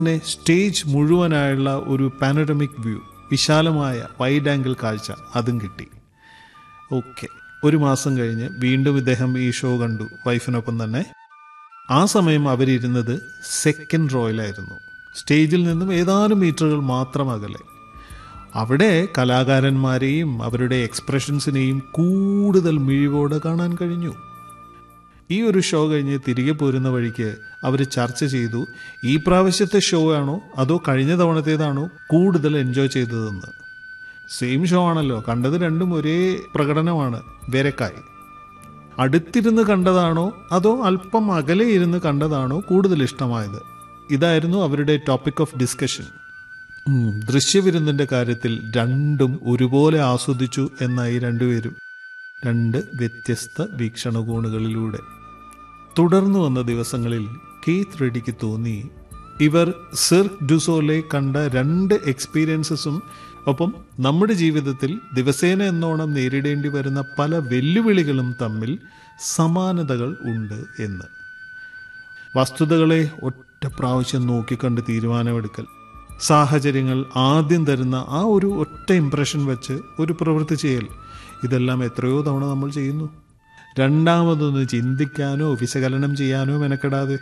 പിന്നെ സ്റ്റേജ് മുഴുവനായുള്ള ഒരു പാനോറമിക് വ്യൂ വിശാലമായ വൈഡ് ആംഗിൾ കാഴ്ച അതും കിട്ടി ഓക്കെ ഒരു മാസം കഴിഞ്ഞ് വീണ്ടും ഇദ്ദേഹം ഈ ഷോ കണ്ടു വൈഫിനൊപ്പം തന്നെ ആ സമയം അവരിരുന്നത് സെക്കൻഡ് റോയിലായിരുന്നു സ്റ്റേജിൽ നിന്നും ഏതാനും മീറ്ററുകൾ മാത്രം അകലെ അവിടെ കലാകാരന്മാരെയും അവരുടെ എക്സ്പ്രഷൻസിനെയും കൂടുതൽ മിഴിവോടെ കാണാൻ കഴിഞ്ഞു ഈ ഒരു ഷോ കഴിഞ്ഞ് തിരികെ പോരുന്ന വഴിക്ക് അവർ ചർച്ച ചെയ്തു ഈ പ്രാവശ്യത്തെ ഷോ ആണോ അതോ കഴിഞ്ഞ തവണത്തേതാണോ കൂടുതൽ എൻജോയ് ചെയ്തതെന്ന് സെയിം ഷോ ആണല്ലോ കണ്ടത് രണ്ടും ഒരേ പ്രകടനമാണ് വേരക്കായി അടുത്തിരുന്ന് കണ്ടതാണോ അതോ അല്പം അകലെ ഇരുന്ന് കണ്ടതാണോ കൂടുതൽ ഇഷ്ടമായത് ഇതായിരുന്നു അവരുടെ ടോപ്പിക് ഓഫ് ഡിസ്കഷൻ ഉം, ദൃശ്യവിരുന്നിന്റെ കാര്യത്തിൽ രണ്ടും ഒരുപോലെ ആസ്വദിച്ചു എന്നായി രണ്ടുപേരും രണ്ട് വ്യത്യസ്ത വീക്ഷണകോണുകളിലൂടെ തുടർന്നു വന്ന ദിവസങ്ങളിൽ കെയ്ത്ത് റെഡിക്ക് തോന്നി ഇവർ സിർക്ക് ഡുസോലെ കണ്ട രണ്ട് എക്സ്പീരിയൻസസും ഒപ്പം നമ്മുടെ ജീവിതത്തിൽ ദിവസേന എന്നോണം നേരിടേണ്ടി വരുന്ന പല വെല്ലുവിളികളും തമ്മിൽ സമാനതകൾ ഉണ്ട് എന്ന് വസ്തുതകളെ ഒറ്റ പ്രാവശ്യം നോക്കിക്കണ്ട് തീരുമാനമെടുക്കൽ സാഹചര്യങ്ങൾ ആദ്യം തരുന്ന ആ ഒരു ഒറ്റ ഇംപ്രഷൻ വെച്ച് ഒരു പ്രവൃത്തി ചെയ്യൽ ഇതെല്ലാം എത്രയോ തവണ നമ്മൾ ചെയ്യുന്നു രണ്ടാമതൊന്ന് ചിന്തിക്കാനോ വിശകലനം ചെയ്യാനോ മെനക്കെടാതെ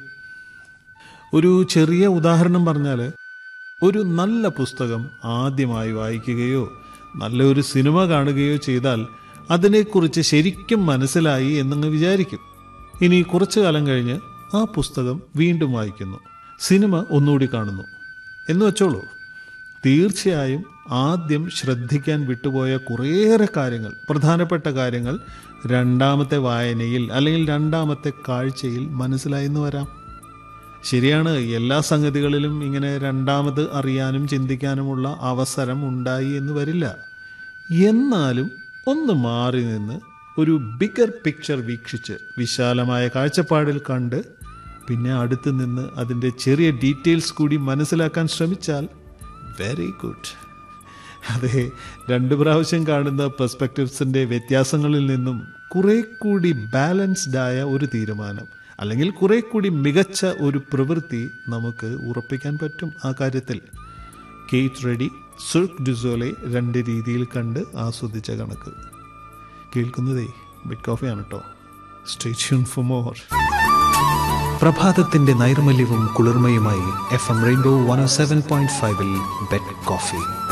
ഒരു ചെറിയ ഉദാഹരണം പറഞ്ഞാൽ ഒരു നല്ല പുസ്തകം ആദ്യമായി വായിക്കുകയോ നല്ലൊരു സിനിമ കാണുകയോ ചെയ്താൽ അതിനെക്കുറിച്ച് ശരിക്കും മനസ്സിലായി എന്നങ്ങ് വിചാരിക്കും ഇനി കുറച്ചു കാലം കഴിഞ്ഞ് ആ പുസ്തകം വീണ്ടും വായിക്കുന്നു സിനിമ ഒന്നുകൂടി കാണുന്നു എന്ന് വെച്ചോളൂ തീർച്ചയായും ആദ്യം ശ്രദ്ധിക്കാൻ വിട്ടുപോയ കുറേയേറെ കാര്യങ്ങൾ പ്രധാനപ്പെട്ട കാര്യങ്ങൾ രണ്ടാമത്തെ വായനയിൽ അല്ലെങ്കിൽ രണ്ടാമത്തെ കാഴ്ചയിൽ മനസ്സിലായെന്ന് വരാം ശരിയാണ് എല്ലാ സംഗതികളിലും ഇങ്ങനെ രണ്ടാമത് അറിയാനും ചിന്തിക്കാനുമുള്ള അവസരം ഉണ്ടായി എന്ന് വരില്ല എന്നാലും ഒന്ന് മാറി നിന്ന് ഒരു ബിഗർ പിക്ചർ വീക്ഷിച്ച് വിശാലമായ കാഴ്ചപ്പാടിൽ കണ്ട് പിന്നെ അടുത്ത് നിന്ന് അതിൻ്റെ ചെറിയ ഡീറ്റെയിൽസ് കൂടി മനസ്സിലാക്കാൻ ശ്രമിച്ചാൽ വെരി ഗുഡ് അതെ രണ്ട് പ്രാവശ്യം കാണുന്ന പെർസ്പെക്റ്റീവ്സിൻ്റെ വ്യത്യാസങ്ങളിൽ നിന്നും കുറെ കൂടി ബാലൻസ്ഡ് ആയ ഒരു തീരുമാനം അല്ലെങ്കിൽ കുറെ കൂടി മികച്ച ഒരു പ്രവൃത്തി നമുക്ക് ഉറപ്പിക്കാൻ പറ്റും ആ കാര്യത്തിൽ കേറ്റ് റെഡി സുർക്ക് ഡുസോലെ രണ്ട് രീതിയിൽ കണ്ട് ആസ്വദിച്ച കണക്ക് കേൾക്കുന്നതേ ബിറ്റ് കോഫിയാണ് കേട്ടോ സ്റ്റേറ്റ്യൂൺ ഫോർ മോർ പ്രഭാതത്തിന്റെ നൈർമല്യവും കുളിർമയുമായി F M rainbow one seven point ഫൈവിൽ ബെറ്റ് കോഫി